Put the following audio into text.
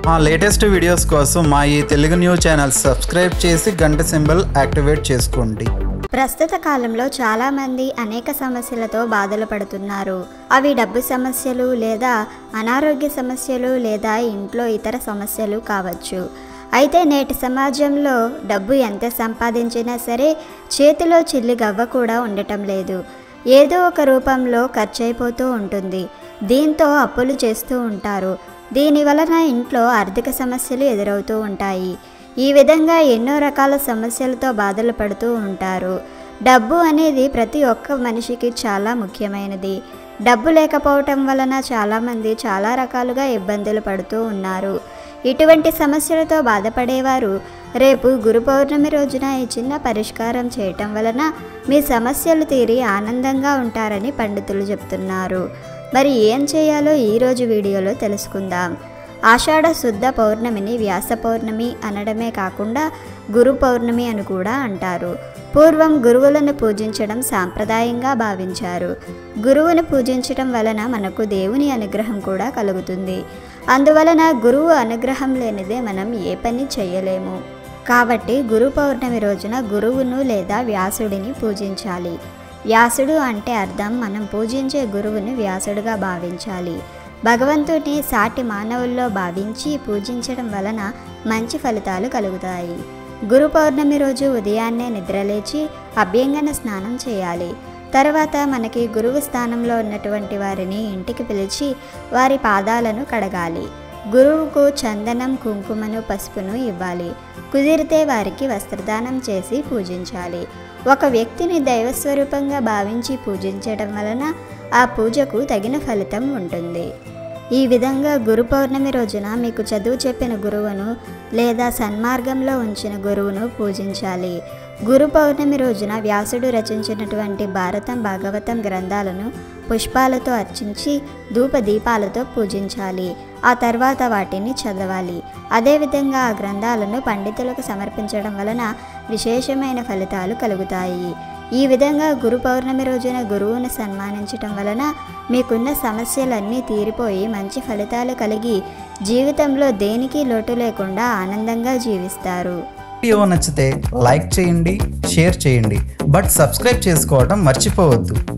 మా latest videos కోసం మా ఈ తెలుగు న్యూస్ ఛానల్ సబ్స్క్రైబ్ చేసి గంట సింబల్ యాక్టివేట్ చేసుకోండి ప్రస్తుత కాలంలో చాలామంది అనేక సమస్యలతో బాధలు పడుతున్నారు అవి డబ్బు సమస్యలు లేదా అనారోగ్య సమస్యలు లేదా ఇంట్లో ఇతర సమస్యలు కావచ్చు అయితే నేటి సమాజంలో డబ్బు ఎంత సంపాదించినా సరే చేతిలో చిల్లి గవ్వ కూడా ఉండటం లేదు ఏదో ఒక రూపంలో ఖర్చు అయిపోతూ ఉంటుంది దీంతో అప్పులు చేస్తూ ఉంటారు దీని వలన ఇంట్లో ఆర్థిక సమస్యలు ఎదురవుతూ ఉంటాయి ఈ విధంగా ఎన్నో రకాల సమస్యలతో బాధలు పడుతూ ఉంటారు డబ్బు అనేది ప్రతి ఒక్క మనిషికి చాలా ముఖ్యమైనది డబ్బు లేకపోవటం వలన చాలామంది చాలా రకాలుగా ఇబ్బందులు పడుతూ ఉన్నారు ఇటువంటి సమస్యలతో బాధపడేవారు రేపు గురు పౌర్ణమి రోజున ఈ చిన్న పరిష్కారం చేయటం వలన మీ సమస్యలు తీరి ఆనందంగా ఉంటారని పండితులు చెప్తున్నారు మరి ఏం చేయాలో ఈరోజు వీడియోలో తెలుసుకుందాం ఆషాఢ శుద్ధ పౌర్ణమిని వ్యాస పౌర్ణమి అనడమే కాకుండా గురు పౌర్ణమి అని కూడా అంటారు పూర్వం గురువులను పూజించడం సాంప్రదాయంగా భావించారు గురువును పూజించడం వలన మనకు దేవుని అనుగ్రహం కూడా కలుగుతుంది అందువలన గురువు అనుగ్రహం లేనిదే మనం ఏ పని చేయలేము కాబట్టి గురు పౌర్ణమి రోజున గురువును లేదా వ్యాసుడిని పూజించాలి వ్యాసుడు అంటే అర్థం మనం పూజించే గురువుని వ్యాసుడుగా భావించాలి భగవంతుని సాటి మానవుల్లో భావించి పూజించడం వలన మంచి ఫలితాలు కలుగుతాయి గురు పౌర్ణమి రోజు ఉదయాన్నే నిద్రలేచి అభ్యంగన స్నానం చేయాలి తర్వాత మనకి గురువు స్థానంలో ఉన్నటువంటి వారిని ఇంటికి పిలిచి వారి పాదాలను కడగాలి గురువుకు చందనం కుంకుమను పసుపును ఇవ్వాలి కుదిరితే వారికి వస్త్రదానం చేసి పూజించాలి ఒక వ్యక్తిని దైవస్వరూపంగా భావించి పూజించడం వలన ఆ పూజకు తగిన ఫలితం ఉంటుంది ఈ విధంగా గురు పౌర్ణమి రోజున మీకు చదువు చెప్పిన గురువును లేదా సన్మార్గంలో ఉంచిన గురువును పూజించాలి గురు పౌర్ణమి రోజున వ్యాసుడు రచించినటువంటి భారతం భాగవతం గ్రంథాలను పుష్పాలతో అర్చించి ధూప దీపాలతో పూజించాలి ఆ తర్వాత వాటిని చదవాలి అదేవిధంగా ఆ గ్రంథాలను పండితులకు సమర్పించడం వలన విశేషమైన ఫలితాలు కలుగుతాయి ఈ విధంగా గురు పౌర్ణమి రోజున గురువును సన్మానించటం వలన మీకున్న సమస్యలన్నీ తీరిపోయి మంచి ఫలితాలు కలిగి జీవితంలో దేనికి లోటు లేకుండా ఆనందంగా జీవిస్తారు వీడియో నచ్చితే లైక్ చేయండి షేర్ చేయండి బట్ సబ్స్క్రైబ్ చేసుకోవడం మర్చిపోవద్దు